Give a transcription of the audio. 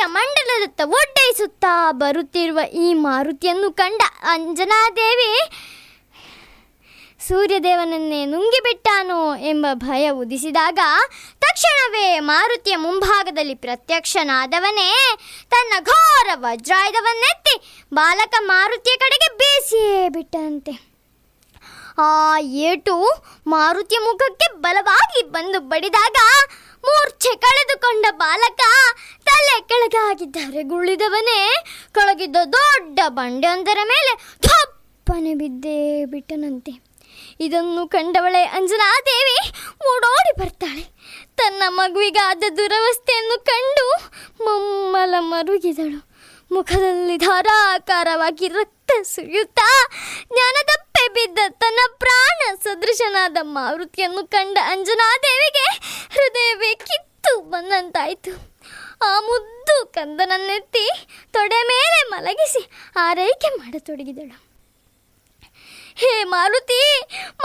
ಮಂಡಲದತ್ತ ಒಡ್ಡೈಸುತ್ತಾ ಬರುತ್ತಿರುವ ಈ ಮಾರುತಿಯನ್ನು ಕಂಡ ಅಂಜನಾದೇವಿ ಸೂರ್ಯದೇವನನ್ನೇ ನುಂಗಿಬಿಟ್ಟಾನೋ ಎಂಬ ಭಯ ಉದಿಸಿದಾಗ ತಕ್ಷಣವೇ ಮಾರುತಿಯ ಮುಂಭಾಗದಲ್ಲಿ ಪ್ರತ್ಯಕ್ಷನಾದವನೇ ತನ್ನ ಘೋರ ವಜ್ರಾಯುಧವನ್ನೆತ್ತಿ ಬಾಲಕ ಮಾರುತಿಯ ಕಡೆಗೆ ಬೇಸಿಯೇ ಬಿಟ್ಟಂತೆ ಆ ಏಟು ಮಾರುತಿಯ ಮುಖಕ್ಕೆ ಬಲವಾಗಿ ಬಂದು ಬಡಿದಾಗ ಮೂರ್ಛೆ ಕಳೆದುಕೊಂಡ ಬಾಲಕ ತಲೆ ಕೆಳಗಾಗಿ ಧರೆಗುಳಿದವನೇ ಕೆಳಗಿದ್ದ ದೊಡ್ಡ ಬಂಡೆಯೊಂದರ ಮೇಲೆ ಥಪ್ಪನೆ ಬಿದ್ದೇ ಬಿಟ್ಟನಂತೆ ಇದನ್ನು ಕಂಡವಳೆ ಅಂಜನಾದೇವಿ ಓಡೋಡಿ ಬರ್ತಾಳೆ ತನ್ನ ಮಗುವಿಗಾದ ದುರವಸ್ಥೆಯನ್ನು ಕಂಡು ಮಮ್ಮಲ ಮರುಗಿದಳು ಮುಖದಲ್ಲಿ ಧಾರಾಕಾರವಾಗಿ ರಕ್ತ ಸುರಿಯುತ್ತಾ ಜ್ಞಾನದಪ್ಪೆ ಬಿದ್ದ ತನ್ನ ಪ್ರಾಣ ಸದೃಶನಾದ ಮಾರುತಿಯನ್ನು ಕಂಡ ಅಂಜನಾದೇವಿಗೆ ಹೃದಯವೇ ಕಿತ್ತು ಬಂದಂತಾಯಿತು ಆ ಮುದ್ದು ಕಂದನನ್ನೆತ್ತಿ ತೊಡೆ ಮೇಲೆ ಮಲಗಿಸಿ ಆರೈಕೆ ಮಾಡತೊಡಗಿದಳು ಹೇ ಮಾರುತಿ